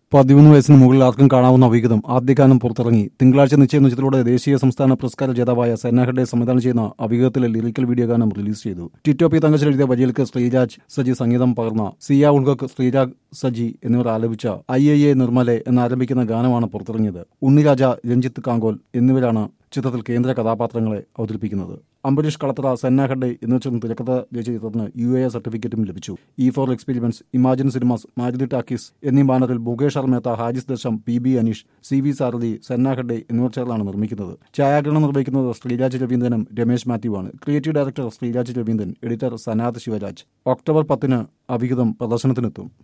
പതിമൂന്ന് വയസ്സിന് മുകളിൽ ആർക്കും കാണാവുന്ന അവിഹിതം ആദ്യഗാനം പുറത്തിറങ്ങി തിങ്കളാഴ്ച നിശ്ചയ നിശ്ചയത്തിലൂടെ ദേശീയ സംസ്ഥാന പുരസ്കാര ജേതാവായ സന്ന ഹെഡെ സംവിധാനം ചെയ്യുന്ന അവിഹിതത്തിലെ ലിറിക്കൽ വീഡിയോ ഗാനം റിലീസ് ചെയ്തു ടിറ്റോ പി തങ്കച്ചൻ എഴുതിയ വരികൾക്ക് ശ്രീരാജ് സജി സംഗീതം പകർന്ന സിയ ഉൾഗക്ക് ശ്രീരാഗ് സജി എന്നിവർ ആലപിച്ച ഐ ഐ എ നിർമ്മലെ എന്നാരംഭിക്കുന്ന ഗാനമാണ് പുറത്തിറങ്ങിയത് ഉണ്ണിരാജ രഞ്ജിത്ത് കാങ്കോൽ എന്നിവരാണ് ചിത്രത്തിൽ കേന്ദ്ര കഥാപാത്രങ്ങളെ അവതരിപ്പിക്കുന്നത് അംബരീഷ് കളത്ര സെന്ന ഹെഡെ എന്നിവർ ചേർന്ന് തിരക്കഥ രചിച്ച ചിത്രത്തിന് യു എ സർട്ടിഫിക്കറ്റും ലഭിച്ചു E four experiments Imagine Cinemas Maruthi Talkies എന്നീ ബാനറിൽ മുകേഷ് മേത്ത ഹാജിസ് ദശം P B Aneesh C V Sarathi Senna Hegde എന്നിവർ ചേർന്നാണ് നിർമ്മിക്കുന്നത് ഛായാഗ്രഹണം നിർവഹിക്കുന്നത് ശ്രീരാജ് രവീന്ദ്രനും രമേശ് മാത്യുവാണ് creative director Sreeraj Raveendran editor Sanath Sivaraj October പത്തിന് അവിഹിതം പ്രദർശനത്തിനെത്തും